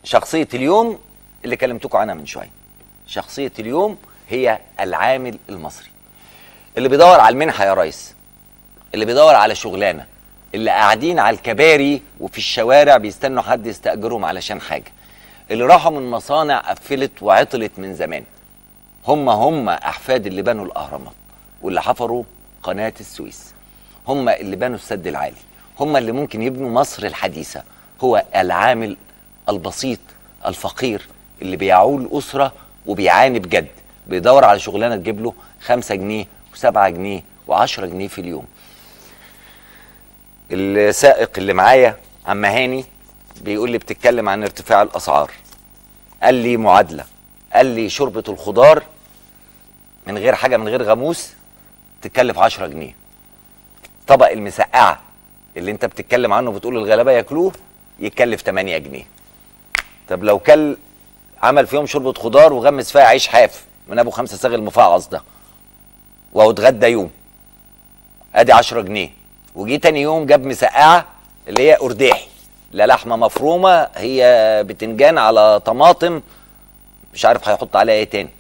شخصيه اليوم اللي كلمتكم عنها من شويه شخصيه اليوم هي العامل المصري اللي بيدور على المنحه يا ريس اللي بيدور على شغلانه اللي قاعدين على الكباري وفي الشوارع بيستنوا حد يستاجرهم علشان حاجه اللي راحوا من مصانع قفلت وعطلت من زمان هم هم احفاد اللي بنوا الاهرامات واللي حفروا قناه السويس هم اللي بنوا السد العالي هم اللي ممكن يبنوا مصر الحديثه هو العامل البسيط الفقير اللي بيعول اسره وبيعاني بجد بيدور على شغلانه تجيب له 5 جنيه و7 جنيه و10 جنيه في اليوم السائق اللي معايا عم هاني بيقول لي بتتكلم عن ارتفاع الاسعار قال لي معادله قال لي شوربه الخضار من غير حاجه من غير غاموس تكلف 10 جنيه طبق المسقعه اللي انت بتتكلم عنه بتقول الغلابه ياكلوه يكلف 8 جنيه طب لو كل عمل فيهم شوربه خضار وغمس فيها عيش حاف من ابو خمسه صاغ المفعص ده وهو اتغدى يوم ادي 10 جنيه وجي تاني يوم جاب مسقعه اللي هي قرداحي لا لحمه مفرومه هي بتنجان على طماطم مش عارف هيحط عليها ايه تاني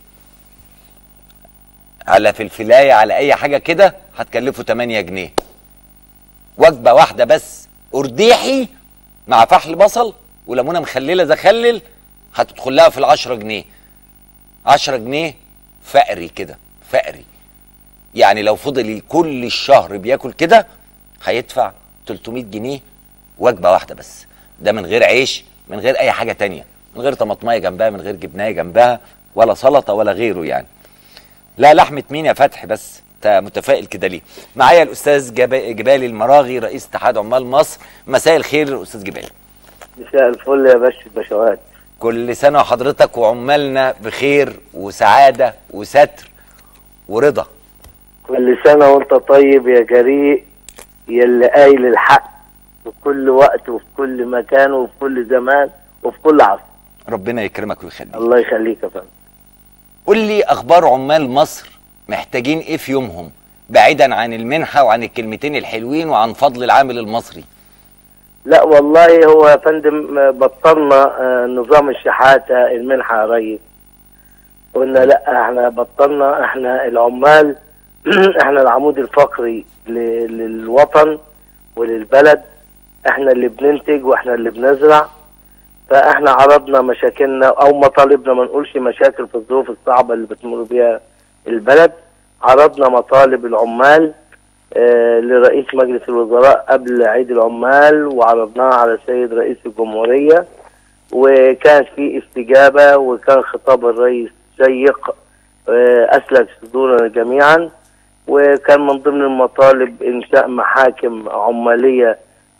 على فلفلايه على اي حاجه كده هتكلفه 8 جنيه وجبه واحده بس قرديحي مع فحل بصل وليمونه مخلله زخلل هتدخل لها في ال 10 جنيه 10 جنيه فقري كده فقري يعني لو فضل كل الشهر بياكل كده هيدفع 300 جنيه وجبه واحده بس ده من غير عيش من غير اي حاجه تانية من غير طماطمايه جنبها من غير جبنايه جنبها ولا سلطه ولا غيره يعني لا لحمه مين يا فتحي بس انت متفائل كده ليه معايا الاستاذ جبا- جبالي المراغي رئيس اتحاد عمال مصر مساء الخير استاذ جبالي مساء الفل يا باشا البشوات كل سنه وحضرتك وعمالنا بخير وسعاده وستر ورضا كل سنة وانت طيب يا جريء يا اللي قايل الحق في كل وقت وفي كل مكان وفي كل زمان وفي كل عصر ربنا يكرمك ويخليك الله يخليك يا فندم قول لي اخبار عمال مصر محتاجين ايه في يومهم بعيدا عن المنحه وعن الكلمتين الحلوين وعن فضل العامل المصري لا والله هو يا فندم آه، بطلنا آه، نظام الشحاتة المنحة يا ريس قلنا لا احنا بطلنا احنا العمال احنا العمود الفقري ل- للوطن وللبلد احنا اللي بننتج واحنا اللي بنزرع فاحنا عرضنا مشاكلنا او مطالبنا ما نقولش مشاكل في الظروف الصعبة اللي بتمر بيها البلد عرضنا مطالب العمال آه، لرئيس مجلس الوزراء قبل عيد العمال وعرضناها على السيد رئيس الجمهورية وكانت في استجابة وكان خطاب الرئيس شيق آه، أسلك صدورنا جميعا وكان من ضمن المطالب إنشاء محاكم عمالية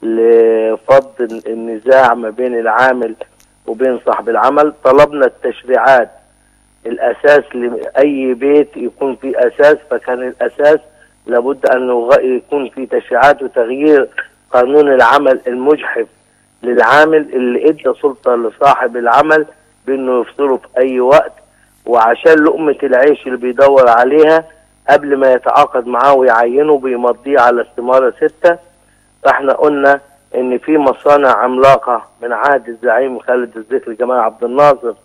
لفض النزاع ما بين العامل وبين صاحب العمل طلبنا التشريعات الأساس لأي بيت يكون فيه أساس فكان الأساس لابد أن يغ- يكون في تشريعات وتغيير قانون العمل المجحف للعامل اللي ادى سلطة لصاحب العمل بأنه يفصله في أي وقت وعشان لقمة العيش اللي بيدور عليها قبل ما يتعاقد معاه ويعينه بيمضيه على استمارة ستة فاحنا قلنا ان في مصانع عملاقة من عهد الزعيم خالد الذكر جمال عبد الناصر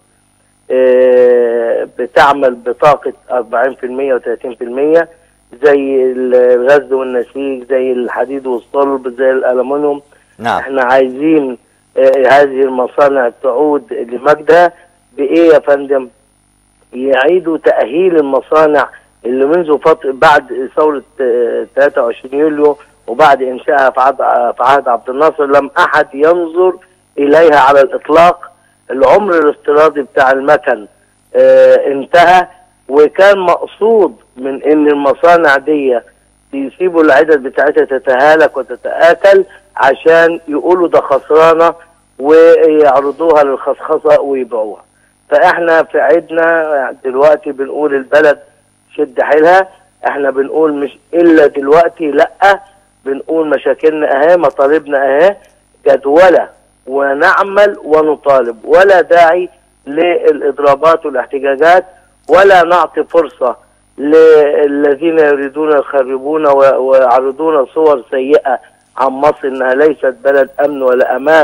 آه، بتعمل بطاقة 40% و30% زي الغزل والنسيج زي الحديد والصلب زي الألمنيوم نعم احنا عايزين آه، هذه المصانع تعود لمجدها بإيه يا فندم؟ يعيدوا تأهيل المصانع اللي منذ فترة بعد ثورة آه، 23 يوليو وبعد إنشائها في عهد في عهد عبد الناصر لم أحد ينظر إليها على الإطلاق العمر الافتراضي بتاع المكن آه، انتهى وكان مقصود من ان المصانع دي يسيبوا العدد بتاعتها تتهالك وتتآكل عشان يقولوا ده خسرانة ويعرضوها للخصخصة ويبيعوها فاحنا في عيدنا دلوقتي بنقول البلد شد حيلها احنا بنقول مش الا دلوقتي لا بنقول مشاكلنا اهي مطالبنا اهي جدولة ونعمل ونطالب ولا داعي للاضرابات والاحتجاجات ولا نعطي فرصة للذين يريدون يخربون و- ويعرضون صور سيئة عن مصر انها ليست بلد امن ولا امان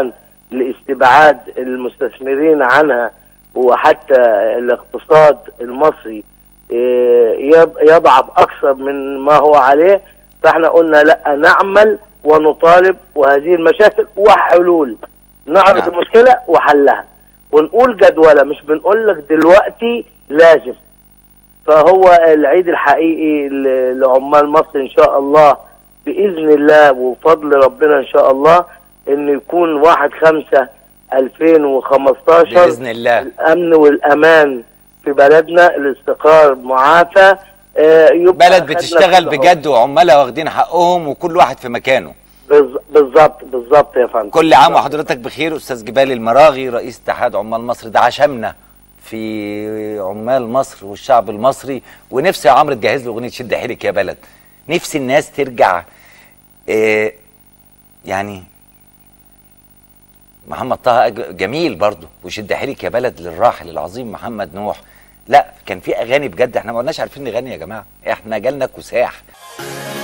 لاستبعاد المستثمرين عنها وحتى الاقتصاد المصري إيه، يض- يضعف اكثر من ما هو عليه فاحنا قلنا لا نعمل ونطالب وهذه المشاكل وحلول نعرض نعم. المشكله وحلها ونقول جدوله مش بنقول لك دلوقتي لازم فهو العيد الحقيقي ل- لعمال مصر ان شاء الله باذن الله وفضل ربنا ان شاء الله ان يكون واحد خمسة 2015 باذن الله الامن والامان في بلدنا الاستقرار معافى آه، يبقى بلد خدنا بتشتغل كل بجد وعمالها واخدين حقهم وكل واحد في مكانه بز- بالظبط بالظبط يا فندم كل عام وحضرتك بخير استاذ جبال المراغي رئيس اتحاد عمال مصر ده عشمنا في عمال مصر والشعب المصري ونفسي يا عمرو تجهز له اغنيه شد حيلك يا بلد نفسي الناس ترجع آه يعني محمد طه أج- جميل برضه وشد حيلك يا بلد للراحل العظيم محمد نوح لا كان في اغاني بجد احنا ما قلناش عارفين نغني يا جماعه احنا جالنا كساح